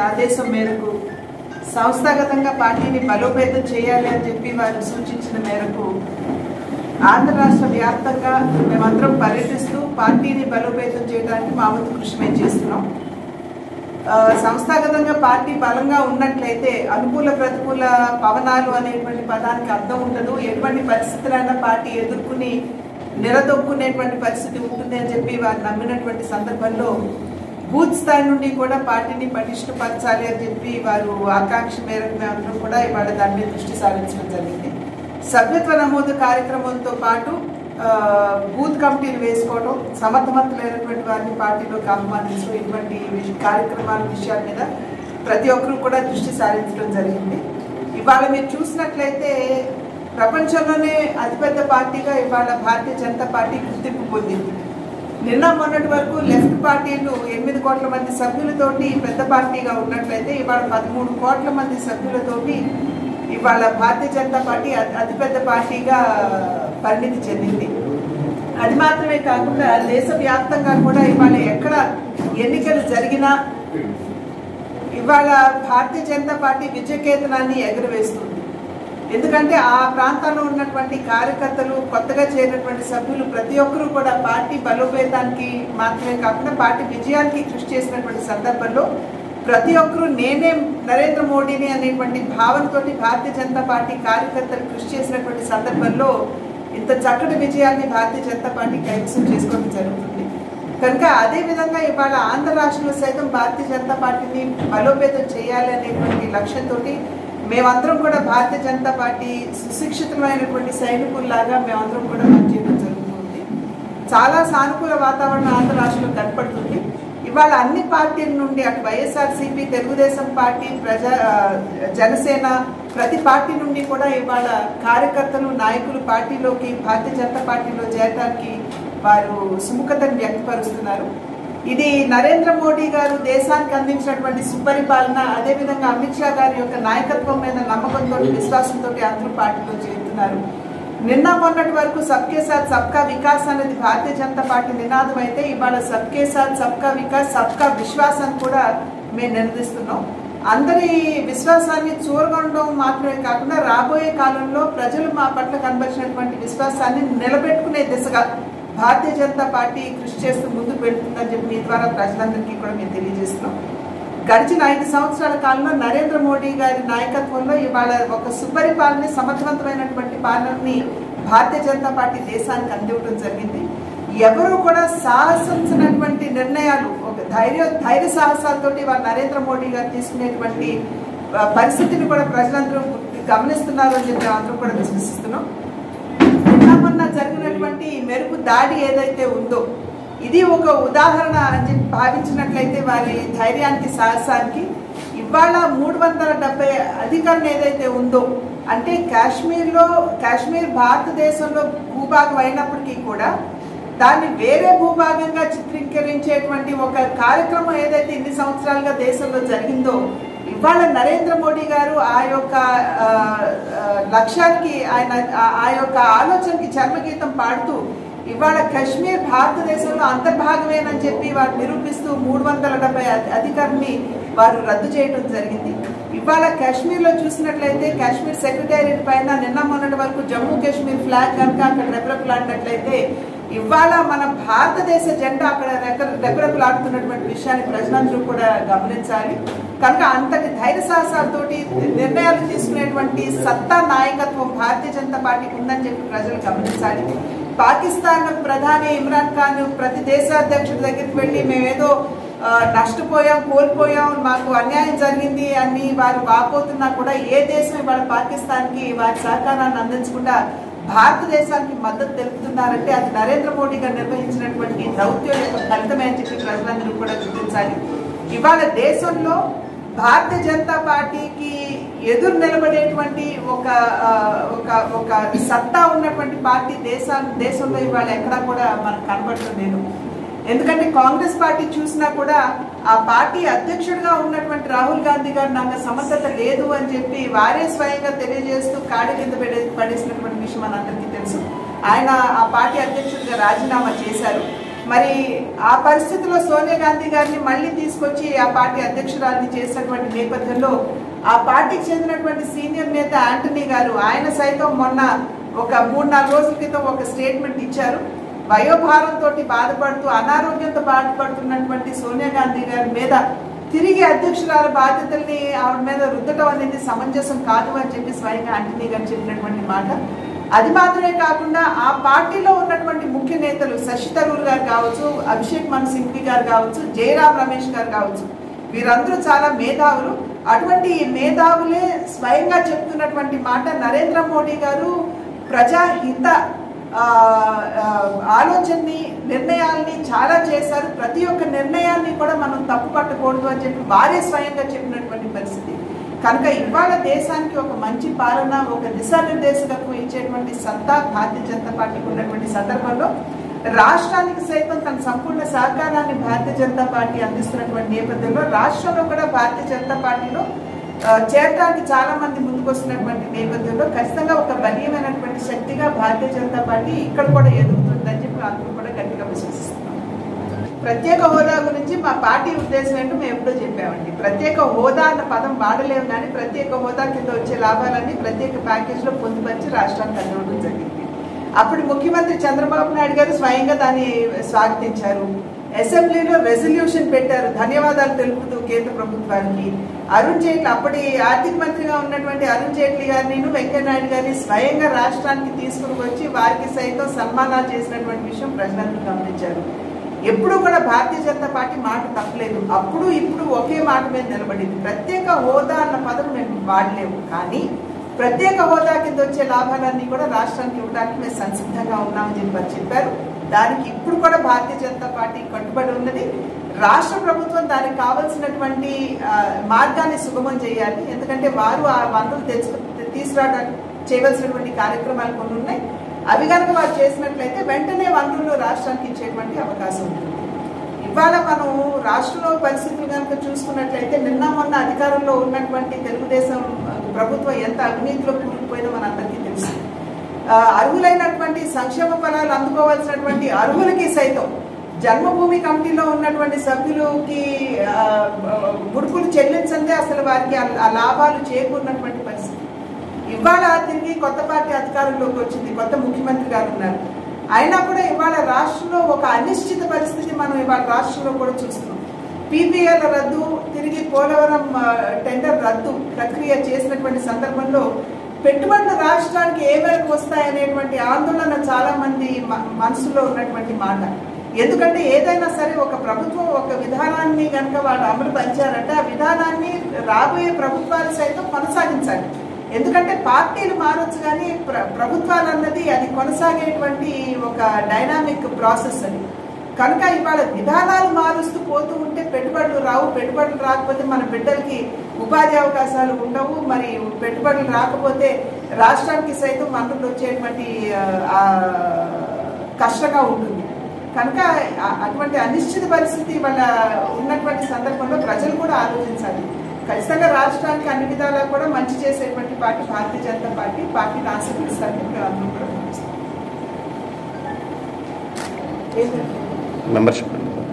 ఆదేశం మేరకు సంస్థాగతంగా పార్టీని బలోపేతం చేయాలి అని చెప్పి వారు సూచించిన మేరకు ఆంధ్ర రాష్ట్ర వ్యాప్తంగా మేమందరం పర్యటిస్తూ పార్టీని బలోపేతం చేయడానికి మా వంతు కృషి మేము చేస్తున్నాం ఆ, సంస్థాగతంగా పార్టీ బలంగా ఉన్నట్లయితే అనుకూల ప్రతికూల పవనాలు అనేటువంటి పదానికి అర్థం ఉండదు ఎటువంటి పరిస్థితులైనా పార్టీ ఎదుర్కొని నిలదొక్కునేటువంటి పరిస్థితి ఉంటుంది అని చెప్పి వారు నమ్మినటువంటి సందర్భంలో బూత్ స్థాయి నుండి కూడా పార్టీని పటిష్టపరచాలి అని చెప్పి వారు ఆకాంక్ష మేరకు మేమందరం కూడా ఇవాళ దాని మీద దృష్టి సారించడం జరిగింది సభ్యత్వ నమోదు కార్యక్రమంతో పాటు ఆ, బూత్ కమిటీలు వేసుకోవడం సమర్థవంతులైనటువంటి వారిని పార్టీలోకి ఆహ్వానించడం ఇటువంటి విష- కార్యక్రమాల విషయాల మీద ప్రతి ఒక్కరూ కూడా దృష్టి సారించడం జరిగింది ఇవాళ మీరు చూసినట్లయితే ప్రపంచంలోనే అతిపెద్ద పార్టీగా ఇవాళ భారతీయ జనతా పార్టీ గుర్తింపు పొందింది నిన్న మొన్నటి వరకు లెఫ్ట్ పార్టీలు ఎనిమిది కోట్ల మంది సభ్యులతోటి పెద్ద పార్టీగా ఉన్నట్లయితే ఇవాళ పదమూడు కోట్ల మంది సభ్యులతోటి ఇవాళ భారతీయ జనతా పార్టీ అతి- అతిపెద్ద పార్టీగా పరిణితి చెందింది అది మాత్రమే కాకుండా దేశవ్యాప్తంగా కూడా ఇవాళ ఎక్కడ ఎన్నికలు జరిగినా ఇవాళ భారతీయ జనతా పార్టీ విజయకేతనాన్ని ఎగురవేస్తుంది ఎందుకంటే ఆ ప్రాంతాల్లో ఉన్నటువంటి కార్యకర్తలు కొత్తగా చేరినటువంటి సభ్యులు ప్రతి ఒక్కరూ కూడా పార్టీ బలోపేతానికి మాత్రమే కాకుండా పార్టీ విజయానికి కృషి చేసినటువంటి సందర్భంలో ప్రతి ఒక్కరూ నేనే నరేంద్ర మోడీని అనేటువంటి భావనతోటి భారతీయ జనతా పార్టీ కార్యకర్తలు కృషి చేసినటువంటి సందర్భంలో ఇంత చక్కటి విజయాన్ని భారతీయ జనతా పార్టీ కైవసం చేసుకోవడం జరుగుతుంది కనుక అదే విధంగా ఇవాళ ఆంధ్ర రాష్ట్రంలో సైతం భారతీయ జనతా పార్టీని బలోపేతం చేయాలి అనేటువంటి లక్ష్యంతో మేమందరం కూడా భారతీయ జనతా పార్టీ సుశిక్షితమైనటువంటి సైనికుల్లాగా మేమందరం కూడా పనిచేయడం జరుగుతుంది చాలా సానుకూల వాతావరణం ఆంధ్ర రాష్ట్రంలో కనపడుతుంది ఇవాళ అన్ని పార్టీల నుండి అటు వైఎస్ఆర్సీపీ తెలుగుదేశం పార్టీ ప్రజా ఆ, జనసేన ప్రతి పార్టీ నుండి కూడా ఇవాళ కార్యకర్తలు నాయకులు పార్టీలోకి భారతీయ జనతా పార్టీలో చేరడానికి వారు సుముఖతను వ్యక్తపరుస్తున్నారు ఇది నరేంద్ర మోడీ గారు దేశానికి అందించినటువంటి సుపరిపాలన అదేవిధంగా అమిత్ షా గారి యొక్క నాయకత్వం మీద నమ్మకంతో విశ్వాసంతో అందరూ పార్టీలో చేరుతున్నారు నిన్న మొన్నటి వరకు సబ్కే సాత్ సబ్కా వికాస్ అనేది భారతీయ జనతా పార్టీ నినాదం అయితే ఇవాళ సబ్కే సాత్ సబ్కా వికాస్ సబ్కా విశ్వాసాన్ని కూడా మేము నిర్ణయిస్తున్నాం అందరి విశ్వాసాన్ని చూరగొనడం మాత్రమే కాకుండా రాబోయే కాలంలో ప్రజలు మా పట్ల కనబరిచినటువంటి విశ్వాసాన్ని నిలబెట్టుకునే దిశగా భారతీయ జనతా పార్టీ కృషి చేస్తూ ముందుకు వెళ్తుందని చెప్పి మీ ద్వారా ప్రజలందరికీ కూడా మేము తెలియజేస్తున్నాం గడిచిన ఐదు సంవత్సరాల కాలంలో నరేంద్ర మోడీ గారి నాయకత్వంలో ఇవాళ ఒక సుపరిపాలన సమర్థవంతమైనటువంటి పాలనని భారతీయ జనతా పార్టీ దేశానికి అందివ్వడం జరిగింది ఎవరు కూడా సాహసించినటువంటి నిర్ణయాలు ఒక ధైర్య ధైర్య సాహసాలతోటి వాళ్ళ నరేంద్ర మోడీ గారు తీసుకునేటువంటి ఆ, పరిస్థితిని కూడా ప్రజలందరూ గమనిస్తున్నారు అని చెప్పి అందరూ కూడా విశ్వసిస్తున్నాం నిన్న మొన్న జరిగినటువంటి ఈ మెరుపు దాడి ఏదైతే ఉందో ఇది ఒక ఉదాహరణ అని చెప్పి భావించినట్లయితే వారి ధైర్యానికి సాహసానికి ఇవాళ మూడు వందల డెబ్బై అధికరణ ఏదైతే ఉందో అంటే కాశ్మీర్లో కాశ్మీర్ భారతదేశంలో భూభాగం అయినప్పటికీ కూడా దాన్ని వేరే భూభాగంగా చిత్రీకరించేటువంటి ఒక కార్యక్రమం ఏదైతే ఇన్ని సంవత్సరాలుగా దేశంలో జరిగిందో ఇవాళ నరేంద్ర మోడీ గారు ఆ యొక్క ఆ, ఆ, లక్ష్యానికి ఆయన ఆ- ఆ యొక్క ఆలోచనకి చర్మగీతం పాడుతూ ఇవాళ కశ్మీర్ భారతదేశంలో అంతర్భాగమేనని చెప్పి వారు నిరూపిస్తూ మూడు వందల డెబ్బై అధికారిని వారు రద్దు చేయడం జరిగింది ఇవాళ కాశ్మీర్లో చూసినట్లయితే కాశ్మీర్ సెక్రటేరియట్ పైన నిన్న మొన్నటి వరకు జమ్మూ కాశ్మీర్ ఫ్లాగ్ కనుక అక్కడ రెపరెపలాడినట్లయితే ఇవాళ మన భారతదేశ జెండా అక్కడ రెక- రెపరెపలాడుతున్నటువంటి విషయాన్ని ప్రజలందరూ కూడా గమనించాలి కనుక అంతటి ధైర్య సాహసాలతోటి నిర్ణయాలు తీసుకునేటువంటి సత్తా నాయకత్వం భారతీయ జనతా పార్టీకి ఉందని చెప్పి ప్రజలు గమనించాలి పాకిస్తాన్ ప్రధాని ఇమ్రాన్ ఖాన్ ప్రతి దేశాధ్యక్షుడి దగ్గరికి వెళ్ళి మేమేదో ఆ, నష్టపోయాం కోల్పోయాం మాకు అన్యాయం జరిగింది అని వారు వాపోతున్నా కూడా ఏ దేశం ఇవాళ పాకిస్తాన్కి వారి సహకారాన్ని అందించకుండా భారతదేశానికి మద్దతు తెలుపుతున్నారంటే అది నరేంద్ర మోడీ గారు నిర్వహించినటువంటి దౌత్యం యొక్క ఫలితమే అని చెప్పి ప్రజలందరూ కూడా గుర్తించాలి ఇవాళ దేశంలో భారతీయ జనతా పార్టీకి ఎదురు నిలబడేటువంటి ఒక ఆ, ఒక ఒక సత్తా ఉన్నటువంటి పార్టీ దేశ దేశంలో ఇవాళ ఎక్కడా కూడా మనకు కనబడటం లేదు ఎందుకంటే కాంగ్రెస్ పార్టీ చూసినా కూడా ఆ పార్టీ అధ్యక్షుడిగా ఉన్నటువంటి రాహుల్ గాంధీ గారు నాకు సమర్థత లేదు అని చెప్పి వారే స్వయంగా తెలియజేస్తూ కాడి కింద పడే పడేసినటువంటి విషయం మనందరికీ తెలుసు ఆయన ఆ పార్టీ అధ్యక్షుడిగా రాజీనామా చేశారు మరి ఆ పరిస్థితిలో సోనియా గాంధీ గారిని మళ్ళీ తీసుకొచ్చి ఆ పార్టీ అధ్యక్షురాలిని చేసినటువంటి నేపథ్యంలో ఆ పార్టీకి చెందినటువంటి సీనియర్ నేత యాంటనీ గారు ఆయన సైతం మొన్న ఒక మూడు నాలుగు రోజుల క్రితం ఒక స్టేట్మెంట్ ఇచ్చారు వయోభారంతో బాధపడుతూ అనారోగ్యంతో బాధపడుతున్నటువంటి సోనియా గాంధీ గారి మీద తిరిగి అధ్యక్షురాల బాధ్యతల్ని ఆవిడ మీద రుద్దటం అనేది సమంజసం కాదు అని చెప్పి స్వయంగా ఆంటనీ గారు చెప్పినటువంటి మాట అది మాత్రమే కాకుండా ఆ పార్టీలో ఉన్నటువంటి ముఖ్య నేతలు శశి తరూర్ గారు కావచ్చు అభిషేక్ మను సింఘ్వి గారు కావచ్చు జయరాం రమేష్ గారు కావచ్చు వీరందరూ చాలా మేధావులు అటువంటి మేధావులే స్వయంగా చెప్తున్నటువంటి మాట నరేంద్ర మోడీ గారు ప్రజాహిత ఆ, ఆ, ఆలోచనని నిర్ణయాల్ని చాలా చేశారు ప్రతి ఒక్క నిర్ణయాన్ని కూడా మనం తప్పు పట్టకూడదు అని చెప్పి వారే స్వయంగా చెప్పినటువంటి పరిస్థితి కనుక ఇవాళ దేశానికి ఒక మంచి పాలన ఒక దిశానిర్దేశకత్వం ఇచ్చేటువంటి సత్తా భారతీయ జనతా పార్టీకి ఉన్నటువంటి సందర్భంలో రాష్ట్రానికి సైతం తన సంపూర్ణ సహకారాన్ని భారతీయ జనతా పార్టీ అందిస్తున్నటువంటి నేపథ్యంలో రాష్ట్రంలో కూడా భారతీయ జనతా పార్టీలో ఆ, చేరడానికి చాలా మంది ముందుకు వస్తున్నటువంటి నేపథ్యంలో ఖచ్చితంగా ఒక బలీయమైనటువంటి శక్తిగా భారతీయ జనతా పార్టీ ఇక్కడ కూడా ఎదుగుతుందని చెప్పి అందరూ కూడా గట్టిగా విశ్వసిస్తున్నాం ప్రత్యేక హోదా గురించి మా పార్టీ ఉద్దేశం ఏంటో మేము ఎప్పుడో చెప్పామండి ప్రత్యేక హోదా అన్న పదం వాడలేము కానీ ప్రత్యేక హోదా కింద వచ్చే లాభాలన్నీ ప్రత్యేక ప్యాకేజ్ లో పొందుపరిచి రాష్ట్రానికి అందివ్వడం జరిగింది అప్పుడు ముఖ్యమంత్రి చంద్రబాబు నాయుడు గారు స్వయంగా దాన్ని స్వాగతించారు అసెంబ్లీలో రెజల్యూషన్ పెట్టారు ధన్యవాదాలు తెలుపుతూ కేంద్ర ప్రభుత్వానికి అరుణ్ జైట్లీ అప్పటి ఆర్థిక మంత్రిగా ఉన్నటువంటి అరుణ్ జైట్లీ గారిని వెంకయ్యనాయుడు గారిని స్వయంగా రాష్ట్రానికి తీసుకుని వచ్చి వారికి సైతం సన్మానాలు చేసినటువంటి విషయం ప్రజలందరూ గమనించారు ఎప్పుడు కూడా భారతీయ జనతా పార్టీ మాట తప్పలేదు అప్పుడు ఇప్పుడు ఒకే మాట మీద నిలబడింది ప్రత్యేక హోదా అన్న పదం మేము వాడలేము కానీ ప్రత్యేక హోదా కింద వచ్చే లాభాలన్నీ కూడా రాష్ట్రానికి ఇవ్వడానికి మేము సంసిద్ధంగా ఉన్నామని చెప్పి వారు చెప్పారు దానికి ఇప్పుడు కూడా భారతీయ జనతా పార్టీ కట్టుబడి ఉన్నది రాష్ట్ర ప్రభుత్వం దానికి కావలసినటువంటి ఆ, మార్గాన్ని సుగమం చేయాలి ఎందుకంటే వారు ఆ వనరులు తెచ్చుకు తీసుకురావడానికి చేయవలసినటువంటి కార్యక్రమాలు కొన్ని ఉన్నాయి అవి కనుక వారు చేసినట్లయితే వెంటనే వనరులు రాష్ట్రానికి ఇచ్చేటువంటి అవకాశం ఉంటుంది ఇవాళ మనం రాష్ట్రంలో పరిస్థితులు కనుక చూసుకున్నట్లయితే నిన్న మొన్న అధికారంలో ఉన్నటువంటి తెలుగుదేశం ప్రభుత్వం ఎంత అవినీతిలో కూరుకుపోయిందో మనందరికీ తెలుసు ఆ, అర్హులైనటువంటి సంక్షేమ ఫలాలు అందుకోవాల్సినటువంటి అర్హులకి సైతం జన్మభూమి కమిటీలో ఉన్నటువంటి సభ్యులకి ఆ, ముడుపులు చెల్లించందే అసలు వారికి ఆ- ఆ లాభాలు చేకూరినటువంటి పరిస్థితి ఇవాళ తిరిగి కొత్త పార్టీ అధికారంలోకి వచ్చింది కొత్త ముఖ్యమంత్రి గారు ఉన్నారు అయినా కూడా ఇవాళ రాష్ట్రంలో ఒక అనిశ్చిత పరిస్థితి మనం ఇవాళ రాష్ట్రంలో కూడా చూస్తున్నాం పీపీఎల్ రద్దు తిరిగి పోలవరం ఆ, టెండర్ రద్దు ప్రక్రియ చేసినటువంటి సందర్భంలో పెట్టుబడులు రాష్ట్రానికి ఏ మేరకు వస్తాయనేటువంటి ఆందోళన చాలా మంది మ- మనసులో ఉన్నటువంటి మాట ఎందుకంటే ఏదైనా సరే ఒక ప్రభుత్వం ఒక విధానాన్ని కనుక వాళ్ళు అమలు పరిచారంటే ఆ విధానాన్ని రాబోయే ప్రభుత్వాలు సైతం కొనసాగించాలి ఎందుకంటే పార్టీలు మారొచ్చు కానీ ప్ర ప్రభుత్వాలు అన్నది అది కొనసాగేటువంటి ఒక డైనామిక్ ప్రాసెస్ అది కనుక ఇవాళ విధానాలు మారుస్తూ పోతూ ఉంటే పెట్టుబడులు రావు పెట్టుబడులు రాకపోతే మన బిడ్డలకి ఉపాధి అవకాశాలు ఉండవు మరి పెట్టుబడులు రాకపోతే రాష్ట్రానికి సైతం వనరులు వచ్చేటువంటి ఆ, ఆ, కష్టంగా ఉంటుంది కనుక ఆ- అటువంటి అనిశ్చిత పరిస్థితి ఇవాళ ఉన్నటువంటి సందర్భంలో ప్రజలు కూడా ఆలోచించాలి ఖచ్చితంగా రాష్ట్రానికి అన్ని విధాలా కూడా మంచి చేసేటువంటి పార్టీ భారతీయ జనతా పార్టీ పార్టీని ఆశీర్వదిస్తారని మేము అందరం కూడా భావిస్తాం. మెంబర్షిప్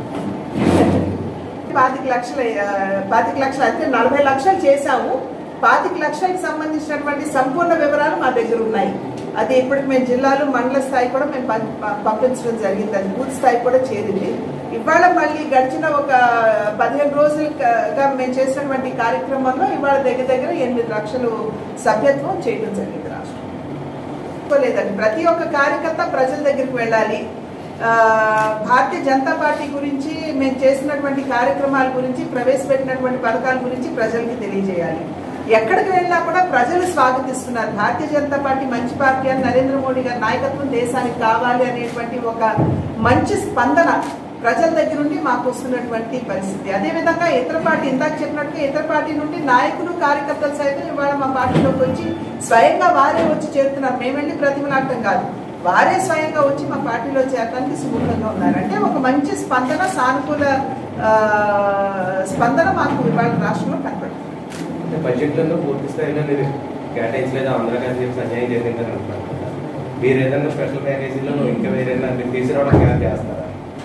పాతిక లక్షలు ఆ, పాతిక లక్షలు అంటే నలభై లక్షలు చేశాము పాతిక లక్షలకు సంబంధించినటువంటి సంపూర్ణ వివరాలు మా దగ్గర ఉన్నాయి అది ఇప్పటికి మేము జిల్లాలు మండల స్థాయి కూడా మేము పం- ప- పంపించడం జరిగింది అది బూత్ స్థాయి కూడా చేరింది ఇవాళ మళ్ళీ గడిచిన ఒక పదిహేను రోజులుగా మేము చేసినటువంటి కార్యక్రమంలో ఇవాళ దగ్గర దగ్గర ఎనిమిది లక్షలు సభ్యత్వం చేయడం జరిగింది రాష్ట్రం లేదండి ప్రతి ఒక్క కార్యకర్త ప్రజల దగ్గరికి వెళ్ళాలి ఆ, భారతీయ జనతా పార్టీ గురించి మేము చేసినటువంటి కార్యక్రమాల గురించి ప్రవేశపెట్టినటువంటి పథకాల గురించి ప్రజలకి తెలియజేయాలి ఎక్కడికి వెళ్ళినా కూడా ప్రజలు స్వాగతిస్తున్నారు భారతీయ జనతా పార్టీ మంచి పార్టీ అని నరేంద్ర మోడీ గారి నాయకత్వం దేశానికి కావాలి అనేటువంటి ఒక మంచి స్పందన ప్రజల దగ్గర నుండి మాకు వస్తున్నటువంటి పరిస్థితి అదేవిధంగా ఇతర పార్టీ ఇందాక చెప్పినట్టుగా ఇతర పార్టీ నుండి నాయకులు కార్యకర్తలు సైతం ఇవాళ మా పార్టీలోకి వచ్చి స్వయంగా వారే వచ్చి చేరుతున్నారు మేము వెళ్ళి ప్రతిమలాడటం కాదు వారే స్వయంగా వచ్చి మా పార్టీలో చేరడానికి సుముఖంగా ఉన్నారు అంటే ఒక మంచి స్పందన సానుకూల ఆ, స్పందన మాకు ఇవాళ రాష్ట్రంలో కనపడుతుంది అంటే బడ్జెట్లలో పూర్తి స్థాయిలో మీరు కేటాయించలేదు ఆంధ్రాకి చెప్పి అన్యాయం జరిగిందని అంటున్నారు కదా. మీరు ఏదైనా స్పెషల్ ప్యాకేజీలో నువ్వు ఇంకా వేరేనా మీరు తీసుకురావడానికి ఏమైనా చేస్తారా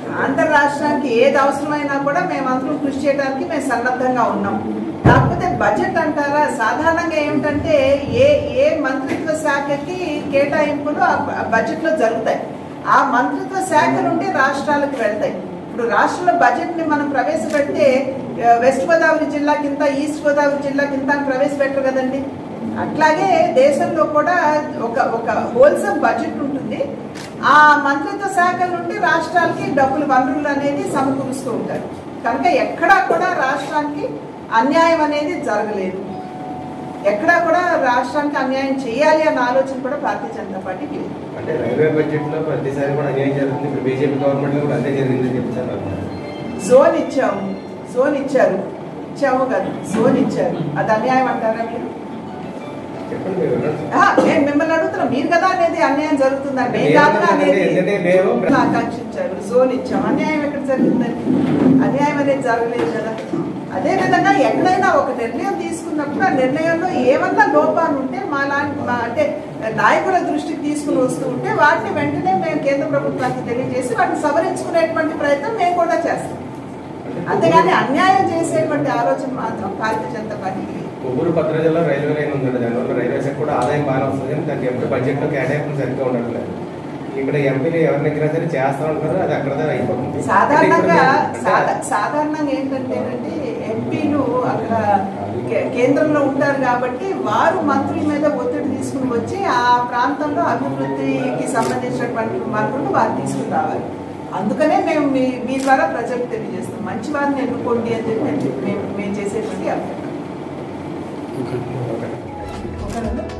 ఆంధ్ర రాష్ట్రానికి ఏది అవసరమైనా కూడా మేమందరం కృషి చేయడానికి మేము సన్నద్ధంగా ఉన్నాం కాకపోతే బడ్జెట్ అంటారా సాధారణంగా ఏమిటంటే ఏ ఏ మంత్రిత్వ శాఖకి కేటాయింపులు ఆ బడ్జెట్ లో జరుగుతాయి ఆ మంత్రిత్వ శాఖ నుండి రాష్ట్రాలకు వెళ్తాయి ఇప్పుడు రాష్ట్రాల బడ్జెట్ ని మనం ప్రవేశపెడితే ఆ, వెస్ట్ గోదావరి జిల్లా కింద ఈస్ట్ గోదావరి జిల్లా కింద అని ప్రవేశపెట్టరు కదండి అట్లాగే దేశంలో కూడా ఒక ఒక హోల్సమ్ బడ్జెట్ ఉంటుంది ఆ మంత్రిత్వ శాఖల నుండి రాష్ట్రాలకి డబ్బులు వనరులు అనేది సమకూరుస్తూ ఉంటారు కనుక ఎక్కడా కూడా రాష్ట్రానికి అన్యాయం అనేది జరగలేదు ఎక్కడా కూడా రాష్ట్రానికి అన్యాయం చేయాలి అన్న ఆలోచన కూడా భారతీయ జనతా పార్టీకి లేదు అంటే రైల్వే బడ్జెట్ లో ప్రతిసారి కూడా అన్యాయం జరుగుతుంది ఇప్పుడు బీజేపీ గవర్నమెంట్ లో కూడా అదే జరిగిందని చెప్తారు జోన్ ఇచ్చాము జోన్ ఇచ్చారు ఇచ్చాము కాదు జోన్ ఇచ్చారు అది అన్యాయం అంటారా మీరు చెప్పండి మీరు వినండి. ఆ, నేను మిమ్మల్ని అడుగుతున్నా మీరు కదా అనేది అన్యాయం జరుగుతుందండి అంటే మేము కాదు ఏమన్నా అనేది ఏంటంటే మేము- ఆకాంక్షించారు జోన్ ఇచ్చాం అన్యాయం ఎక్కడ జరిగిందండి అన్యాయం అనేది జరగలేదు కదా అదే విధంగా ఎక్కడైనా ఒక నిర్ణయం తీసుకున్నప్పుడు ఆ నిర్ణయంలో ఏమన్నా లోపాలు ఉంటే మా లాంటి మా అంటే నాయకుల దృష్టికి తీసుకుని వస్తూ ఉంటే వాటిని వెంటనే మేము కేంద్ర ప్రభుత్వానికి తెలియజేసి వాటిని సవరించుకునేటువంటి ప్రయత్నం మేము కూడా చేస్తాం అంతేగాని అన్యాయం చేసేటువంటి ఆలోచన మాత్రం భారతీయ జనతా పార్టీకి లేదు. కొవ్వూరు భద్రాచలంలో రైల్వే లైన్ ఉందండి దానివల్ల రైల్వే శాఖ కూడా ఆదాయం బాగానే వస్తుంది కానీ దానికి ఎప్పుడు బడ్జెట్ లో కేటాయింపులు సరిగ్గా ఉండట్లేదు ఇక్కడ ఎంపీలు ఎవరి దగ్గర సరే చేస్తా ఉంటారు అది అక్కడ అయిపోతుంది సాధారణంగా అంటే సాధా- సాధారణంగా ఏంటంటేనండి ఎంపీలు అక్కడ కే- కేంద్రంలో ఉంటారు కాబట్టి వారు మంత్రుల మీద ఒత్తిడి తీసుకుని వచ్చి ఆ ప్రాంతంలో అభివృద్ధికి సంబంధించినటువంటి వనరులు వారు తీసుకుని రావాలి అందుకనే మేము మీ మీ ద్వారా ప్రజలకు తెలియజేస్తాం మంచి వారిని ఎన్నుకోండి అని చెప్పి మేము- మేము మేము చేసేటువంటి అభ్యర్థన ఓకే. ఓకేనండి